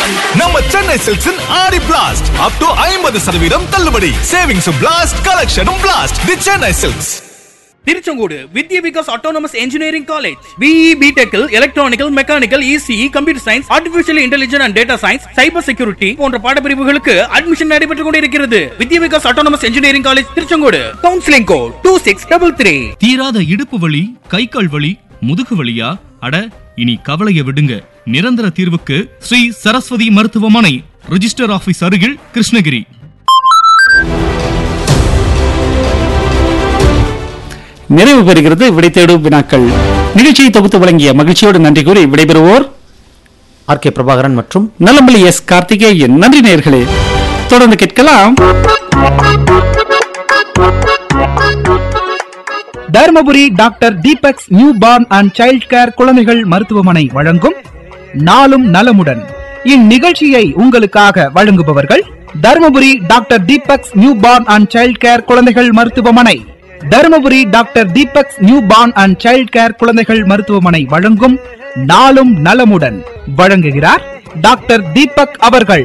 நம்ம சென்னை சில்க்ஸின் ஆடி blast up to ஐம்பது சதவீதம் தள்ளுபடி சேவிங்ஸும் பிளாஸ்ட் கலெக்ஷனும் blast the Chennai silks Tiruchengode Vidya Vikas autonomous engineering college BE பிடெக்கில் electronical mechanical ECE computer science artificial intelligence and data science cyber security போன்ற பாடப்பிரிவுகளுக்கு அட்மிஷன் நடைபெற்றுக் கொண்டிருக்கிறது Vidya Vikas autonomous engineering college Tiruchengode counselling code two six double three தீராத இடுப்பு வலி கை கால் வலி முதுகு வலியா அட இனி கவலைய விடுங்க நிரந்தர தீர்வுக்கு ஸ்ரீ சரஸ்வதி மருத்துவமனை ரிஜிஸ்டர் ஆபீஸ் அருகில் கிருஷ்ணகிரி நிறைவு பெறுகிறது விடை தேடும் வினாக்கள் நிகழ்ச்சியை தொகுத்து வழங்கிய மகிழ்ச்சியோடு நன்றி கூறி விடைபெறுவோர் ஆர் கே பிரபாகரன் மற்றும் நலம்பலி எஸ் கார்த்திகேயன் நன்றி நேயர்களே தொடர்ந்து கேட்கலாம் Dharmapuri doctor Deepak's new born and child care குழந்தைகள் மருத்துவமனை வழங்கும் நாளும் நலமுடன் இந்நிகழ்ச்சியை உங்களுக்காக வழங்குபவர்கள் Dharmapuri doctor Deepak's new born and child care குழந்தைகள் மருத்துவமனை Dharmapuri doctor Deepak's new born and child care குழந்தைகள் மருத்துவமனை வழங்கும் நாளும் நலமுடன் வழங்குகிறார் டாக்டர் தீபக் அவர்கள்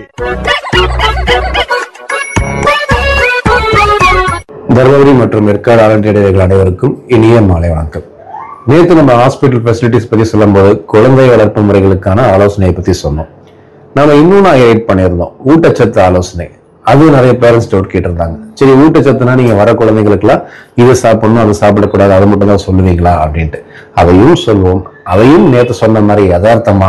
தருமபுரி மற்றும் ஏற்காடு ஆலண்டியர்கள் அனைவருக்கும் இனிய மாலை வணக்கம் நேற்று நம்ம ஹாஸ்பிட்டல் ஃபெசிலிட்டிஸ் பத்தி சொல்லும்போது குழந்தை வளர்ப்பு முறைகளுக்கான ஆலோசனையை பத்தி சொன்னோம் நம்ம இன்னும் நான் எயிட் பண்ணியிருந்தோம் ஊட்டச்சத்து ஆலோசனை அது நிறைய பேரண்ட்ஸ் டவுட் கேட்டிருந்தாங்க சரி ஊட்டச்சத்துனா நீங்க வர குழந்தைங்களுக்குலாம் இது சாப்பிடணும் அது சாப்பிடக்கூடாது அது மட்டும் தான் சொல்லுவீங்களா அப்படின்ட்டு அதையும் சொல்லுவோம் அதையும் நேற்று சொன்ன மாதிரி யதார்த்தமா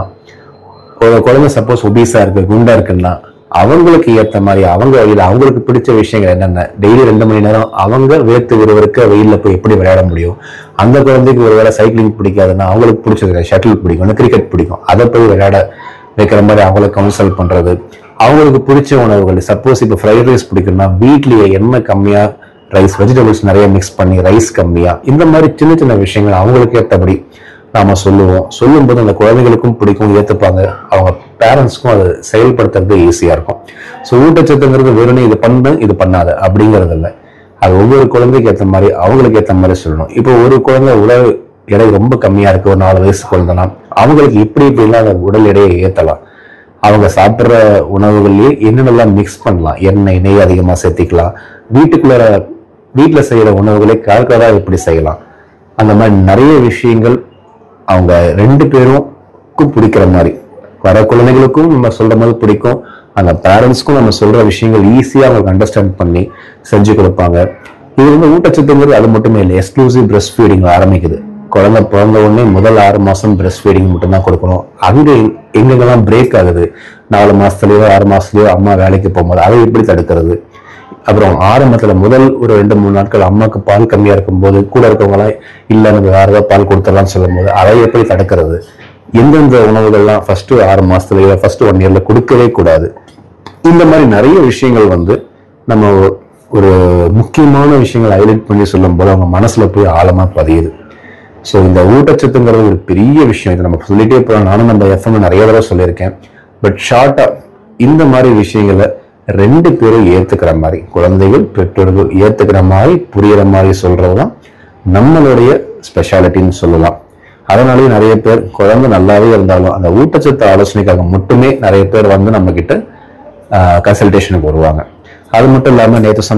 ஒரு குழந்தை சப்போஸ் ஒபீஸா இருக்கு குண்டா இருக்குன்னா அவங்களுக்கு ஏத்த மாதிரி அவங்க வழியில அவங்களுக்கு பிடிச்ச விஷயங்கள் என்னென்ன டெய்லி ரெண்டு மணி நேரம் அவங்க வேர்த்து விறுவிறுக்க வெயில்ல போய் எப்படி விளையாட முடியும் அந்த குழந்தைக்கு ஒருவேளை சைக்கிளிங் பிடிக்காதுன்னா அவங்களுக்கு பிடிச்சது ஷட்டில் பிடிக்கும் கிரிக்கெட் பிடிக்கும் அதை போய் விளையாட வைக்கிற மாதிரி அவங்களை கவுன்சில் பண்றது அவங்களுக்கு பிடிச்ச உணவுகள் சப்போஸ் இப்போ ஃப்ரைட் ரைஸ் பிடிக்கும்னா வீட்லயே எண்ணெய் கம்மியா ரைஸ் வெஜிடபிள்ஸ் நிறைய மிக்ஸ் பண்ணி ரைஸ் கம்மியா இந்த மாதிரி சின்ன சின்ன விஷயங்கள் அவங்களுக்கு ஏற்றபடி நாம சொல்லுவோம் சொல்லும்போது அந்த குழந்தைகளுக்கும் பிடிக்கும் ஏத்துப்பாங்க அவங்க பேரண்ட்ஸ்க்கும் அது செயல்படுத்துறது ஈஸியா இருக்கும் ஸோ ஊட்டச்சத்துங்கிறது வெறும் இது பண்ணு இது பண்ணாத அப்படிங்கிறது இல்லை அது ஒவ்வொரு குழந்தைக்கு ஏற்ற மாதிரி அவங்களுக்கு ஏற்ற மாதிரி சொல்லணும் இப்போ ஒரு குழந்தை உடல் எடை ரொம்ப கம்மியா இருக்கு ஒரு நாலு வயசு குழந்தைனா அவங்களுக்கு இப்படி இப்படிலாம் அந்த உடல் எடையை ஏத்தலாம் அவங்க சாப்பிட்ற உணவுகள்லயே என்னென்னலாம் மிக்ஸ் பண்ணலாம் எண்ணெய் நெய் அதிகமா சேர்த்திக்கலாம் வீட்டுக்குள்ள வீட்டுல செய்யற உணவுகளை கால்கலா எப்படி செய்யலாம் அந்த மாதிரி நிறைய விஷயங்கள் அவங்க ரெண்டு பேருக்கும் பிடிக்கிற மாதிரி வர குழந்தைகளுக்கும் நம்ம சொல்ற மாதிரி பிடிக்கும் அந்த பேரண்ட்ஸ்க்கும் நம்ம சொல்ற விஷயங்கள் ஈஸியா அவங்களுக்கு அண்டர்ஸ்டாண்ட் பண்ணி செஞ்சு கொடுப்பாங்க இது வந்து ஊட்டச்சத்துங்கிறது அது மட்டுமே இல்லை எக்ஸ்க்ளூசிவ் பிரஸ்ட் ஃபீடிங் ஆரம்பிக்குது குழந்தை பிறந்த உடனே முதல் ஆறு மாசம் பிரஸ்ட் ஃபீடிங் மட்டும்தான் கொடுக்கணும் அங்க எங்கெங்கெல்லாம் பிரேக் ஆகுது நாலு மாசத்துலயோ ஆறு மாசத்துலயோ அம்மா வேலைக்கு போகும்போது அதை எப்படி தடுக்கிறது அப்புறம் ஆரம்பத்துல முதல் ஒரு ரெண்டு மூணு நாட்கள் அம்மாக்கு பால் கம்மியா இருக்கும்போது கூட இருக்கவங்களாம் இல்ல எனக்கு வேற ஏதாவது பால் கொடுத்துடலாம்னு சொல்லும்போது அதை எப்படி தடுக்கிறது எந்தெந்த உணவுகள்லாம் ஃபர்ஸ்ட் ஆறு மாசத்துலயோ ஃபர்ஸ்ட் ஒன் இயர்ல கொடுக்கவே கூடாது இந்த மாதிரி நிறைய விஷயங்கள் வந்து நம்ம ஒரு முக்கியமான விஷயங்களை ஹைலைட் பண்ணி சொல்லும்போது அவங்க மனசுல போய் ஆழமா பதியுது ஸோ இந்த ஊட்டச்சத்துங்கிறது ஒரு பெரிய விஷயம் இது நம்ம சொல்லிட்டே போறோம் நானும் நம்ம எஃப்எம் நிறைய தடவை சொல்லியிருக்கேன் பட் ஷார்ட்டா இந்த மாதிரி விஷயங்களை ரெண்டு பேரும் ஏத்துக்கிற மாதிரி குழந்தைகள் பெற்றோர்கள் ஏத்துக்கிற மாதிரி புரியுற மாதிரி சொல்றதுதான் நம்மளுடைய ஸ்பெஷாலிட்டின்னு சொல்லலாம் அதனாலேயே நிறைய பேர் குழந்தை நல்லாவே இருந்தாலும் அந்த ஊட்டச்சத்து ஆலோசனைக்காக மட்டுமே நிறைய பேர் வந்து நம்ம கிட்ட கன்சல்டேஷனுக்கு வருவாங்க அது மட்டும் இல்லாம நேற்று சொன்ன